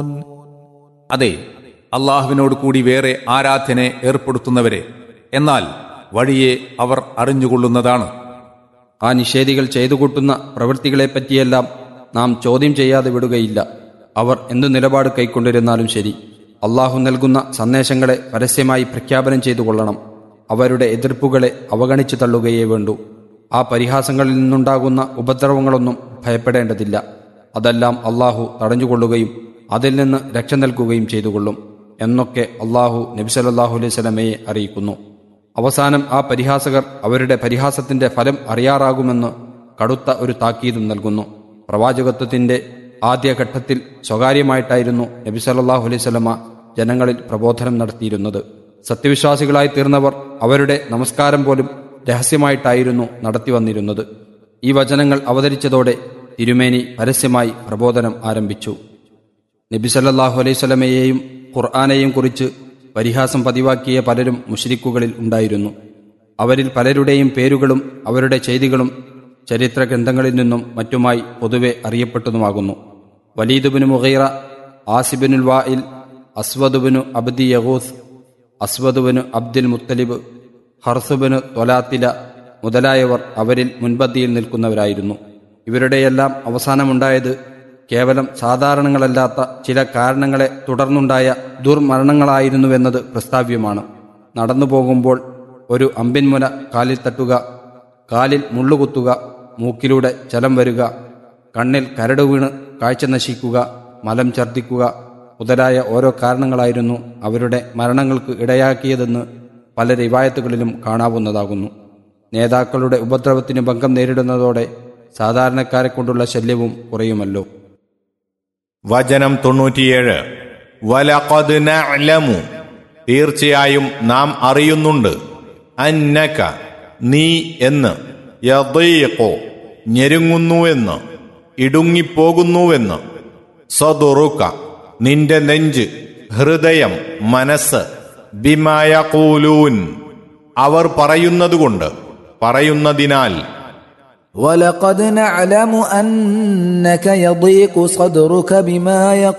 അതെ അള്ളാഹുവിനോട് കൂടി വേറെ ആരാധനെ ഏർപ്പെടുത്തുന്നവരെ എന്നാൽ വഴിയെ അവർ അറിഞ്ഞുകൊള്ളുന്നതാണ് ആ നിഷേധികൾ ചെയ്തു കൂട്ടുന്ന പ്രവൃത്തികളെപ്പറ്റിയെല്ലാം നാം ചോദ്യം ചെയ്യാതെ വിടുകയില്ല അവർ എന്തു നിലപാട് കൈക്കൊണ്ടിരുന്നാലും ശരി അള്ളാഹു നൽകുന്ന സന്ദേശങ്ങളെ പരസ്യമായി പ്രഖ്യാപനം ചെയ്തു കൊള്ളണം അവരുടെ എതിർപ്പുകളെ അവഗണിച്ചു തള്ളുകയേ വേണ്ടൂ ആ പരിഹാസങ്ങളിൽ നിന്നുണ്ടാകുന്ന ഉപദ്രവങ്ങളൊന്നും ഭയപ്പെടേണ്ടതില്ല അതെല്ലാം അള്ളാഹു തടഞ്ഞുകൊള്ളുകയും അതിൽ നിന്ന് രക്ഷ നൽകുകയും ചെയ്തുകൊള്ളും എന്നൊക്കെ അള്ളാഹു നബിസലല്ലാഹു അലൈഹി സ്വലമയെ അറിയിക്കുന്നു അവസാനം ആ പരിഹാസകർ അവരുടെ പരിഹാസത്തിന്റെ ഫലം അറിയാറാകുമെന്ന് കടുത്ത ഒരു താക്കീതും നൽകുന്നു പ്രവാചകത്വത്തിന്റെ ആദ്യഘട്ടത്തിൽ സ്വകാര്യമായിട്ടായിരുന്നു നബി സല്ലല്ലാഹു അലൈഹി സ്വലമ ജനങ്ങളിൽ പ്രബോധനം നടത്തിയിരുന്നത് സത്യവിശ്വാസികളായി തീർന്നവർ അവരുടെ നമസ്കാരം പോലും രഹസ്യമായിട്ടായിരുന്നു നടത്തി വന്നിരുന്നത് ഈ വചനങ്ങൾ അവതരിച്ചതോടെ തിരുമേനി പരസ്യമായി പ്രബോധനം ആരംഭിച്ചു നബി സല്ലല്ലാഹു അലൈഹി സ്വലമയെയും ഖുർആാനെയും കുറിച്ച് പരിഹാസം പതിവാക്കിയ പലരും മുഷരിക്കുകളിൽ ഉണ്ടായിരുന്നു അവരിൽ പലരുടെയും പേരുകളും അവരുടെ ചെയ്തികളും ചരിത്ര ഗ്രന്ഥങ്ങളിൽ നിന്നും മറ്റുമായി പൊതുവെ അറിയപ്പെട്ടതുമാകുന്നു വലീദുബിന് മുഗൈറ ആസിബിനുൽ വായിൽ അസ്വദുബിനു അബ്ദി യഹൂസ് അസ്വദുബിന് അബ്ദുൽ മുത്തലിബ് ഹർസുബിന് തൊലാത്തില മുതലായവർ അവരിൽ മുൻപന്തിയിൽ നിൽക്കുന്നവരായിരുന്നു ഇവരുടെയെല്ലാം അവസാനമുണ്ടായത് കേവലം സാധാരണങ്ങളല്ലാത്ത ചില കാരണങ്ങളെ തുടർന്നുണ്ടായ ദുർമരണങ്ങളായിരുന്നുവെന്നത് പ്രസ്താവ്യമാണ് നടന്നു പോകുമ്പോൾ ഒരു അമ്പിൻമുന കാലിൽ തട്ടുക കാലിൽ മുള്ളുകുത്തുക മൂക്കിലൂടെ ചലം വരിക കണ്ണിൽ കരട് വീണ് കാഴ്ച നശിക്കുക മലം ഛർദ്ദിക്കുക മുതലായ ഓരോ കാരണങ്ങളായിരുന്നു അവരുടെ മരണങ്ങൾക്ക് ഇടയാക്കിയതെന്ന് പല റിവായത്തുകളിലും കാണാവുന്നതാകുന്നു നേതാക്കളുടെ ഉപദ്രവത്തിന് ഭംഗം നേരിടുന്നതോടെ സാധാരണക്കാരെ കൊണ്ടുള്ള ശല്യവും കുറയുമല്ലോ വചനം തൊണ്ണൂറ്റിയേഴ് വലഖദ് നഅലമു തീർച്ചയായും നാം അറിയുന്നുണ്ട് അന്നക നീ എന്ന് യദീഖു ഞെരുങ്ങുന്നുവെന്ന് ഇടുങ്ങിപ്പോകുന്നുവെന്ന് സദുറുക നിന്റെ നെഞ്ച് ഹൃദയം മനസ്സ് ബിമായകൂലൂൻ അവർ പറയുന്നതുകൊണ്ട് പറയുന്നതിനാൽ ولقد نعلم أنك يضيق صدرك بما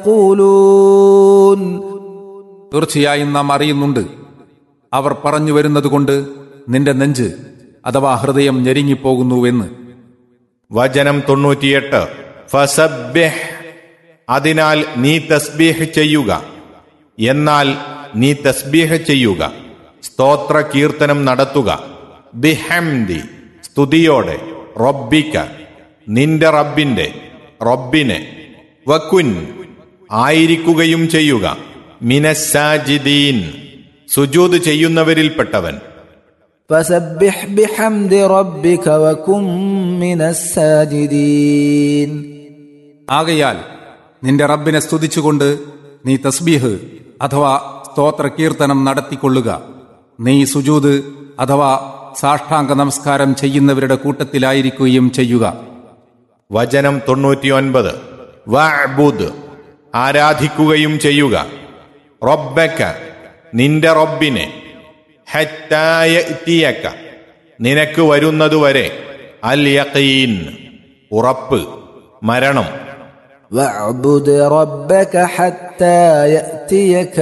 يقولون തീർച്ചയായും നാം അറിയുന്നുണ്ട് അവർ പറഞ്ഞു വരുന്നതുകൊണ്ട് നിന്റെ നെഞ്ച് അഥവാ ഹൃദയം ഞെരുങ്ങിപ്പോകുന്നുവെന്ന് വചനം തൊണ്ണൂറ്റിയെട്ട് ഫസബ്ബിഹ് അതിനാൽ നീ തസ്ബീഹ് ചെയ്യുക എന്നാൽ നീ തസ്ബീഹ് ചെയ്യുക സ്തോത്ര കീർത്തനം നടത്തുക ബിഹംദി സ്തുതിയോടെ റബ്ബിക്ക നിന്റെ റബ്ബിന്റെ റബ്ബിനെ വക്കുൻ ആയിരിക്കുകയും ചെയ്യുക മിനസാജിദീൻ സുജൂദ് ചെയ്യുന്നവരിൽപ്പെട്ടവൻ فسبح بحمد ربك وكن من الساجدين ആകയാൽ നിന്റെ റബ്ബിനെ സ്തുതിച്ചുകൊണ്ട് നീ തസ്ബീഹ് അഥവാ സ്തോത്ര കീർത്തനം നടത്തിക്കൊള്ളുക നീ സുജൂത് അഥവാ സാഷ്ടാംഗ നമസ്കാരം ചെയ്യുന്നവരുടെ കൂട്ടത്തിലായിരിക്കുകയും ചെയ്യുക വചനം തൊണ്ണൂറ്റിയൊൻപത് വഅ്ബുദ് ആരാധിക്കുകയും ചെയ്യുക റബ്ബക്ക നിന്റെ റബ്ബിനെ ഹത്തായത്തിയക്ക നിനക്ക് വരുന്നതുവരെ അൽ യഖീൻ ഉറപ്പ് മരണം واعبد ربك حتى يأتيك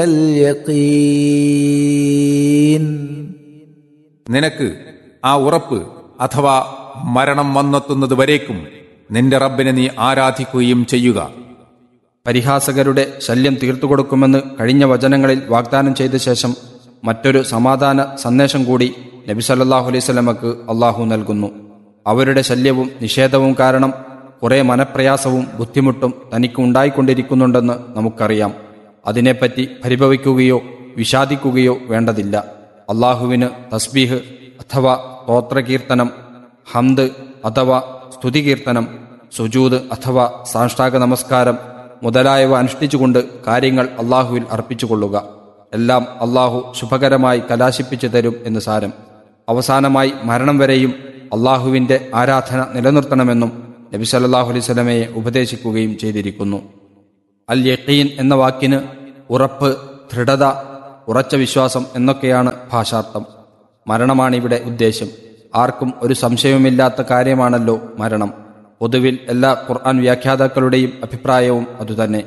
اليقين നിനക്ക് ആ ഉറപ്പ് അഥവാ മരണം വന്നെത്തുന്നത് വരേക്കും നിന്റെ റബ്ബിനെ നീ ആരാധിക്കുകയും ചെയ്യുക പരിഹാസകരുടെ ശല്യം തീർത്തുകൊടുക്കുമെന്ന് കഴിഞ്ഞ വചനങ്ങളിൽ വാഗ്ദാനം ചെയ്ത ശേഷം മറ്റൊരു സമാധാന സന്ദേശം കൂടി നബി സല്ലല്ലാഹു അലൈഹി സ്വലമക്ക് അള്ളാഹു നൽകുന്നു അവരുടെ ശല്യവും നിഷേധവും കാരണം കുറെ മനപ്രയാസവും ബുദ്ധിമുട്ടും തനിക്ക് ഉണ്ടായിക്കൊണ്ടിരിക്കുന്നുണ്ടെന്ന് നമുക്കറിയാം അതിനെപ്പറ്റി പരിഭവിക്കുകയോ വിഷാദിക്കുകയോ വേണ്ടതില്ല അള്ളാഹുവിന് തസ്ബീഹ് അഥവാ സ്തോത്രകീർത്തനം ഹംദ് അഥവാ സ്തുതികീർത്തനം സുജൂദ് അഥവാ സാഷ്ടാംഗ നമസ്കാരം മുതലായവ അനുഷ്ഠിച്ചുകൊണ്ട് കാര്യങ്ങൾ അള്ളാഹുവിൽ അർപ്പിച്ചുകൊള്ളുക എല്ലാം അള്ളാഹു ശുഭകരമായി കലാശിപ്പിച്ചു തരും എന്ന് സാരം അവസാനമായി മരണം വരെയും അള്ളാഹുവിന്റെ ആരാധന നിലനിർത്തണമെന്നും നബി സല്ലല്ലാഹു അലൈഹി സ്വലമയെ ഉപദേശിക്കുകയും ചെയ്തിരിക്കുന്നു അൽ യഖീൻ എന്ന വാക്കിന് ഉറപ്പ് ദൃഢത ഉറച്ച വിശ്വാസം എന്നൊക്കെയാണ് ഭാഷാർത്ഥം മരണമാണിവിടെ ഉദ്ദേശ്യം ആർക്കും ഒരു സംശയവുമില്ലാത്ത കാര്യമാണല്ലോ മരണം പൊതുവിൽ എല്ലാ ഖുർആൻ വ്യാഖ്യാതാക്കളുടെയും അഭിപ്രായവും അതുതന്നെ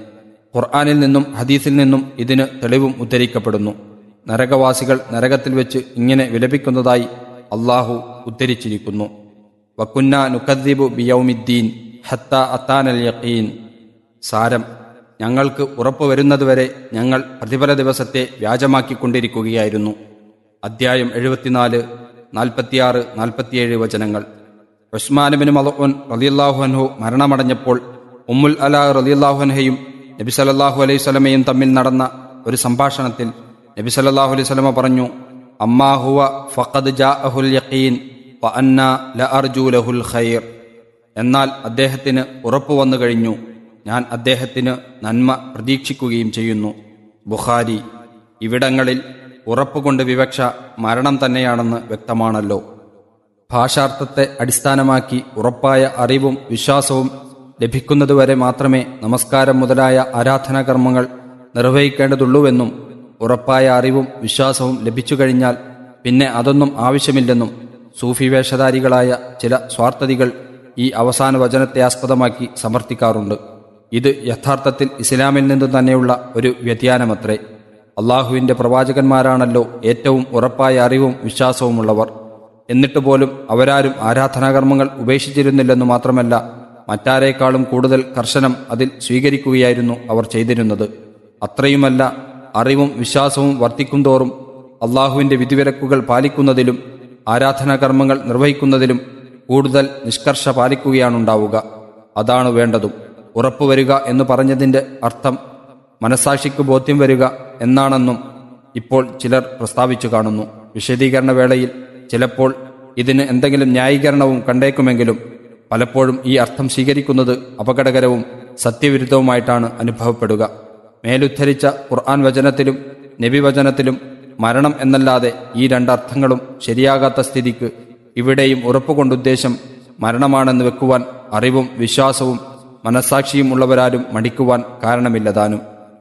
ഖുർആാനിൽ നിന്നും ഹദീസിൽ നിന്നും ഇതിന് തെളിവും ഉദ്ധരിക്കപ്പെടുന്നു നരകവാസികൾ നരകത്തിൽ വെച്ച് ഇങ്ങനെ വിലപിക്കുന്നതായി അള്ളാഹു ഉദ്ധരിച്ചിരിക്കുന്നു വക്കുന്ന നുക്കദ്ദീബു ബിയൗമിദ്ദീൻ ഹത്ത അത്താനൽ യഖീൻ സാരം ഞങ്ങൾക്ക് ഉറപ്പു വരുന്നതുവരെ ഞങ്ങൾ പ്രതിഫല ദിവസത്തെ വ്യാജമാക്കിക്കൊണ്ടിരിക്കുകയായിരുന്നു അദ്ധ്യായം എഴുപത്തിനാല് നാൽപ്പത്തിയാറ് നാൽപ്പത്തിയേഴ് വചനങ്ങൾ ഉസ്മാനുബിൻ മലോൻ റലിയല്ലാഹു അൻഹു മരണമടഞ്ഞപ്പോൾ ഉമ്മുൽ അല റലിയല്ലാഹു അൻഹയും നബി സല്ലല്ലാഹു അലൈഹി സ്വലമയും തമ്മിൽ നടന്ന ഒരു സംഭാഷണത്തിൽ നബി സല്ലല്ലാഹു അലൈഹി സ്വലമ പറഞ്ഞു അമ്മാ ഹുവ ഫഖദ് ജാഅഹുൽ യഖീൻ വ അന്ന ലഅർജു ലഹുൽ ഖൈർ എന്നാൽ അദ്ദേഹത്തിന് ഉറപ്പു വന്നു കഴിഞ്ഞു ഞാൻ അദ്ദേഹത്തിന് നന്മ പ്രതീക്ഷിക്കുകയും ചെയ്യുന്നു ബുഖാരി ഇവിടങ്ങളിൽ ഉറപ്പുകൊണ്ട് വിവക്ഷ മരണം തന്നെയാണെന്ന് വ്യക്തമാണല്ലോ ഭാഷാർത്ഥത്തെ അടിസ്ഥാനമാക്കി ഉറപ്പായ അറിവും വിശ്വാസവും ലഭിക്കുന്നതുവരെ മാത്രമേ നമസ്കാരം മുതലായ ആരാധനാകർമ്മങ്ങൾ നിർവഹിക്കേണ്ടതുള്ളൂവെന്നും ഉറപ്പായ അറിവും വിശ്വാസവും ലഭിച്ചു കഴിഞ്ഞാൽ പിന്നെ അതൊന്നും ആവശ്യമില്ലെന്നും സൂഫി വേഷധാരികളായ ചില സ്വാർത്ഥതികൾ ഈ അവസാന വചനത്തെ ആസ്പദമാക്കി സമർത്ഥിക്കാറുണ്ട് ഇത് യഥാർത്ഥത്തിൽ ഇസ്ലാമിൽ നിന്ന് തന്നെയുള്ള ഒരു വ്യതിയാനമത്രേ അള്ളാഹുവിന്റെ പ്രവാചകന്മാരാണല്ലോ ഏറ്റവും ഉറപ്പായ അറിവും വിശ്വാസവുമുള്ളവർ എന്നിട്ട് പോലും അവരാരും ആരാധനാകർമ്മങ്ങൾ ഉപേക്ഷിച്ചിരുന്നില്ലെന്നു മാത്രമല്ല മറ്റാരേക്കാളും കൂടുതൽ കർശനം അതിൽ സ്വീകരിക്കുകയായിരുന്നു അവർ ചെയ്തിരുന്നത് അത്രയുമല്ല അറിവും വിശ്വാസവും വർദ്ധിക്കും തോറും അള്ളാഹുവിന്റെ വിധിവിലക്കുകൾ പാലിക്കുന്നതിലും ആരാധനാകർമ്മങ്ങൾ നിർവഹിക്കുന്നതിലും കൂടുതൽ നിഷ്കർഷ പാലിക്കുകയാണുണ്ടാവുക അതാണ് വേണ്ടതും ഉറപ്പുവരിക എന്ന് പറഞ്ഞതിന്റെ അർത്ഥം മനസാക്ഷിക്ക് ബോധ്യം വരിക എന്നാണെന്നും ഇപ്പോൾ ചിലർ പ്രസ്താവിച്ചു കാണുന്നു വിശദീകരണ വേളയിൽ ചിലപ്പോൾ ഇതിന് എന്തെങ്കിലും ന്യായീകരണവും കണ്ടേക്കുമെങ്കിലും പലപ്പോഴും ഈ അർത്ഥം സ്വീകരിക്കുന്നത് അപകടകരവും സത്യവിരുദ്ധവുമായിട്ടാണ് അനുഭവപ്പെടുക മേലുദ്ധരിച്ച ഖുർആൻ വചനത്തിലും നബി വചനത്തിലും മരണം എന്നല്ലാതെ ഈ രണ്ടർത്ഥങ്ങളും ശരിയാകാത്ത സ്ഥിതിക്ക് ഇവിടെയും ഉറപ്പുകൊണ്ടുദ്ദേശം മരണമാണെന്ന് വെക്കുവാൻ അറിവും വിശ്വാസവും മനസ്സാക്ഷിയും ഉള്ളവരാരും മടിക്കുവാൻ കാരണമില്ലതാനും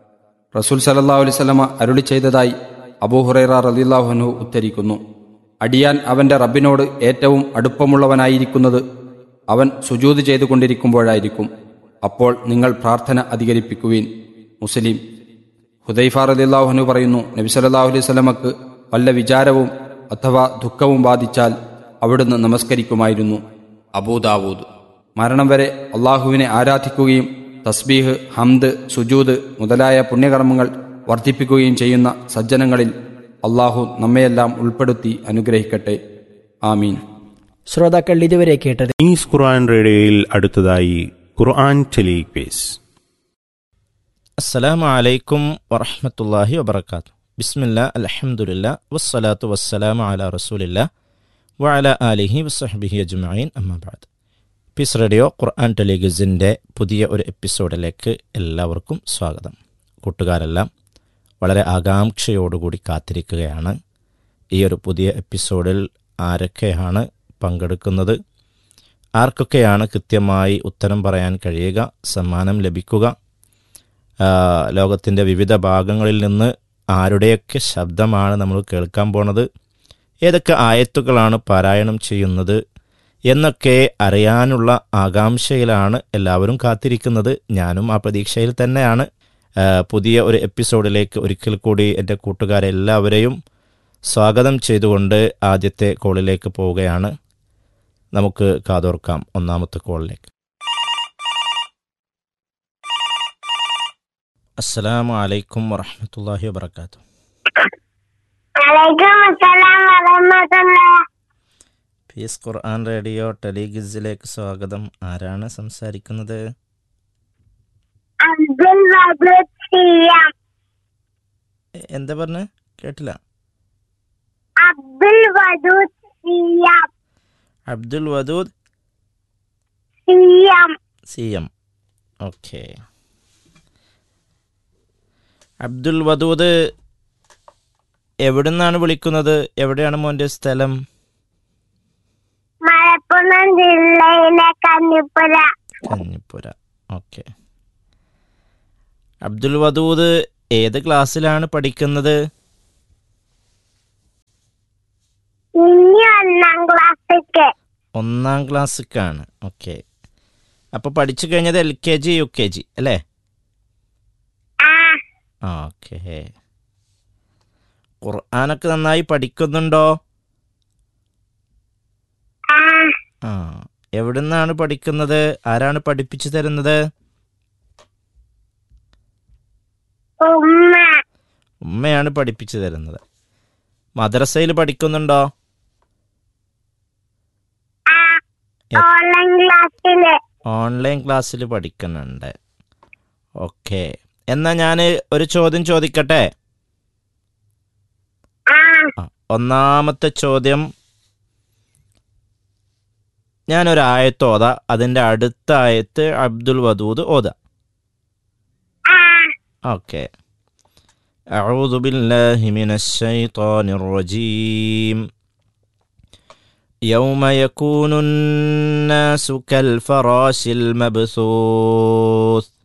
റസൂൽ സലല്ലാ അലൈവല്ലമ അരുളി ചെയ്തതായി അബൂഹുറൈറ റലില്ലാഹുനു ഉദ്ധരിക്കുന്നു അടിയാൻ അവന്റെ റബ്ബിനോട് ഏറ്റവും അടുപ്പമുള്ളവനായിരിക്കുന്നത് അവൻ സുജൂത് ചെയ്തുകൊണ്ടിരിക്കുമ്പോഴായിരിക്കും അപ്പോൾ നിങ്ങൾ പ്രാർത്ഥന അധികരിപ്പിക്കുവീൻ മുസ്ലിം ഹുദൈഫ റലില്ലാഹുനു പറയുന്നു നബി സല്ലല്ലാഹു അലൈഹി സ്വലമക്ക് വല്ല വിചാരവും അഥവാ ദുഃഖവും ബാധിച്ചാൽ അവിടുന്ന് നമസ്കരിക്കുമായിരുന്നു അബൂദാവൂദ് മരണം വരെ അള്ളാഹുവിനെ ആരാധിക്കുകയും തസ്ബീഹ് ഹംദ് സുജൂദ് മുതലായ പുണ്യകർമ്മങ്ങൾ വർദ്ധിപ്പിക്കുകയും ചെയ്യുന്ന സജ്ജനങ്ങളിൽ അള്ളാഹു നമ്മയെല്ലാം ഉൾപ്പെടുത്തി അനുഗ്രഹിക്കട്ടെ ആമീൻ ശ്രോതാക്കൾ ഇതുവരെ കേട്ടത് ഈസ് ഖുർആൻ റേഡിയോയിൽ അടുത്തതായി ഖുർആൻ ടെലിപേസ് അസ്സലാമു അലൈക്കും വറഹ്മത്തുള്ളാഹി വബർക്കാത്തു ബിസ്മില്ല അൽഹംദുലില്ല വസ്സലാത്തു വസ്സലാമു അല റസൂലില്ല വഅല ആലിഹി വസ്സഹ്ബിഹി അജ്മഈൻ അമ്മാബാദ് പീസ് റേഡിയോ ഖുർആൻ ടെലിഗസിൻ്റെ പുതിയ ഒരു എപ്പിസോഡിലേക്ക് എല്ലാവർക്കും സ്വാഗതം കൂട്ടുകാരെല്ലാം വളരെ ആകാംക്ഷയോടുകൂടി കാത്തിരിക്കുകയാണ് ഈ ഒരു പുതിയ എപ്പിസോഡിൽ ആരൊക്കെയാണ് പങ്കെടുക്കുന്നത് ആർക്കൊക്കെയാണ് കൃത്യമായി ഉത്തരം പറയാൻ കഴിയുക സമ്മാനം ലഭിക്കുക ലോകത്തിൻ്റെ വിവിധ ഭാഗങ്ങളിൽ നിന്ന് ആരുടെയൊക്കെ ശബ്ദമാണ് നമ്മൾ കേൾക്കാൻ പോണത് ഏതൊക്കെ ആയത്തുകളാണ് പാരായണം ചെയ്യുന്നത് എന്നൊക്കെ അറിയാനുള്ള ആകാംക്ഷയിലാണ് എല്ലാവരും കാത്തിരിക്കുന്നത് ഞാനും ആ പ്രതീക്ഷയിൽ തന്നെയാണ് പുതിയ ഒരു എപ്പിസോഡിലേക്ക് ഒരിക്കൽ കൂടി എൻ്റെ കൂട്ടുകാരെ എല്ലാവരെയും സ്വാഗതം ചെയ്തുകൊണ്ട് ആദ്യത്തെ കോളിലേക്ക് പോവുകയാണ് നമുക്ക് കാതോർക്കാം ഒന്നാമത്തെ കോളിലേക്ക് അസ്സലാമു അലൈക്കും വറഹമത്തല്ലാഹി വബർക്കാത്തു വലൈക്കും അസ്സലാം വറഹ്മത്തുള്ളാഹി പീസ് ഖുർആൻ റേഡിയോ ടെലിഗിസിലേക്ക് സ്വാഗതം ആരാണ് സംസാരിക്കുന്നത് അബ്ദുൽ വദൂദ് സിയാം എ- എന്താ പറഞ്ഞ് കേട്ടില്ല അബ്ദുൽ വദൂദ് സിയാം Abdul Wadood Siyam C M okay Abdul Wadood എവിടുന്നാണ് വിളിക്കുന്നത് എവിടെയാണ് മോൻ്റെ സ്ഥലം മലപ്പുറം ജില്ലയിലെ കന്നിപ്പുര കഞ്ഞിപ്പുര ഓക്കെ അബ്ദുൽ വദൂദ് ഏത് ക്ലാസ്സിലാണ് പഠിക്കുന്നത് ഇനി ഒന്നാം ക്ലാസ്സിക്ക് ഒന്നാം ക്ലാസ്സിക്കാണ് ഓക്കെ അപ്പോൾ പഠിച്ചു കഴിഞ്ഞത് L K G U K G അല്ലേ ഓക്കെ ഖുർആനൊക്കെ നന്നായി പഠിക്കുന്നുണ്ടോ ആ ആ എവിടുന്നാണ് പഠിക്കുന്നത് ആരാണ് പഠിപ്പിച്ചു തരുന്നത് ഉമ്മ ഉമ്മയാണ് പഠിപ്പിച്ചു തരുന്നത് മദ്രസയിൽ പഠിക്കുന്നുണ്ടോ ആ എ- ഓൺലൈൻ ക്ലാസ്സില് ഓൺലൈൻ ക്ലാസ്സിൽ പഠിക്കുന്നുണ്ട് ഓക്കെ എന്നാ ഞാൻ ഒരു ചോദ്യം ചോദിക്കട്ടെ ആ ആ, ഒന്നാമത്തെ ചോദ്യം ഞാനൊരു ആയത്ത് ഓതാ അതിൻ്റെ അടുത്ത ആയത്ത് അബ്ദുൽ വദൂദ് ഓതാ ആ ഓക്കെ أعوذ بالله من الشيطان الرجيم يوم يكون الناس كالفراش المبثوث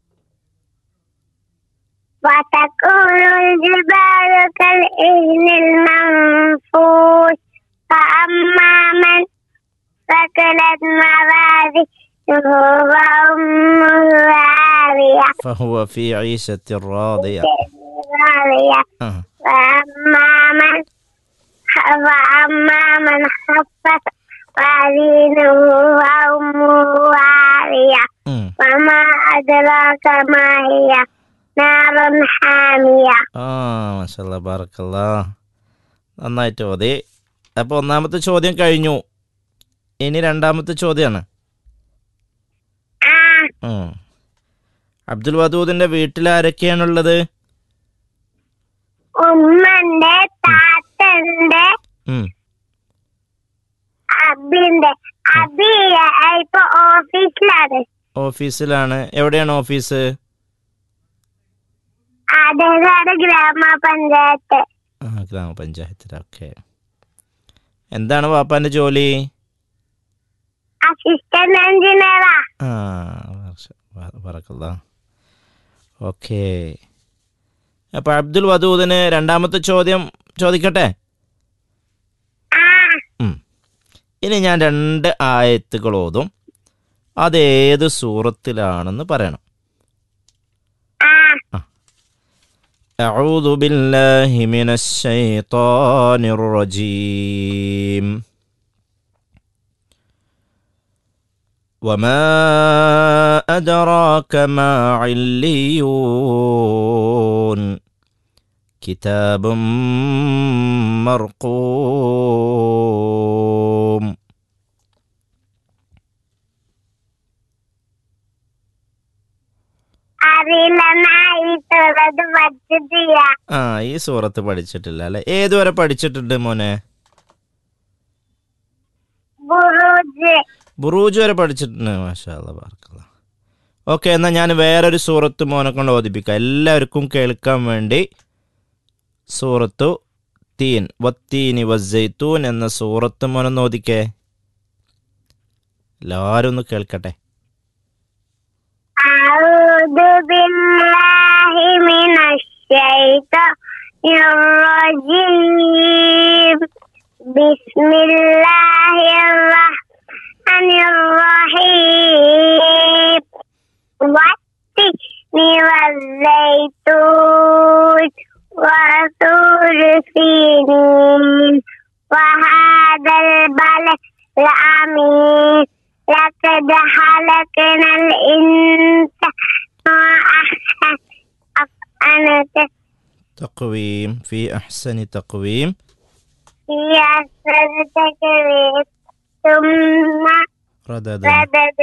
وتكون الجبال كالإهن المنفوش فأما من ثقلت موازينه فأمه هاوية فهو في عيشة راضية راضية آه. وأما من وأما من خفت موازينه فأمه هاوية ഉം. وما أدراك ما هي نار حامية ആ മഷല്ല ബാറക്കല്ല നന്നായിട്ട് ഓതി അപ്പോൾ ഒന്നാമത്തെ ചോദ്യം കഴിഞ്ഞു ഇനി രണ്ടാമത്തെ ചോദ്യമാണ് آه ഉം. അബ്ദുൽ വദൂദിന്റെ വീട്ടിൽ ആരൊക്കെയാണുള്ളത് ഉമ്മന്റെ താത്തന്റെ ഉം. അബിന്റെ അബി ഇപ്പൊ ഓഫീസിലാണ് ഓഫീസിലാണ് എവിടെയാണ് ഓഫീസ് അതേതാണ് ഗ്രാമപഞ്ചായത്ത് ആ ഗ്രാമപഞ്ചായത്തിൽ ഓക്കെ എന്താണ് വാപ്പാന്റെ ജോലി അസിസ്റ്റന്റ് എഞ്ചിനീയറാ ആ പറക്കല്ല ഓക്കെ അപ്പോൾ അബ്ദുൽ വദൂദിന് രണ്ടാമത്തെ ചോദ്യം ചോദിക്കട്ടെ ആ ഉം. ഇനി ഞാൻ രണ്ട് ആയത്തുകൾ ഓതും അതേത് സൂറത്തിലാണെന്ന് പറയണം ആ أعوذ بالله من الشيطان الرجيم وما أدراك ما عليون كتاب مرقوم അറിയില്ല നായിട്ടുള്ളത് പഠിച്ചിട്ടില്ല ആ ഈ സൂറത്ത് പഠിച്ചിട്ടില്ല അല്ലെ ഏതുവരെ പഠിച്ചിട്ടുണ്ട് മോനെ ബുറൂജ് ബുറൂജ് വരെ പഠിച്ചിട്ടുണ്ട് മാഷാ ബാർക്കല്ല ഓക്കെ എന്നാൽ ഞാൻ വേറൊരു സൂറത്ത് മോനെ കൊണ്ട് ഓദിപ്പിക്കാം എല്ലാവർക്കും കേൾക്കാൻ വേണ്ടി സൂറത്തു തീൻ വത്തീനി വസ്സൈത്തൂൻ എന്ന സൂറത്ത് മോനൊന്ന് ഓദിക്കേ എല്ലാവരും ഒന്ന് കേൾക്കട്ടെ أعوذ بالله من الشيطان الرجيم بسم الله الرحمن الرحيم والتين والزيتون وطور سينين وهذا البلد الأمين لقد خلقنا الإنسان أحسن أفعالته تقويم في أحسن تقويم هي أحسن تكوين ثم ردد ردد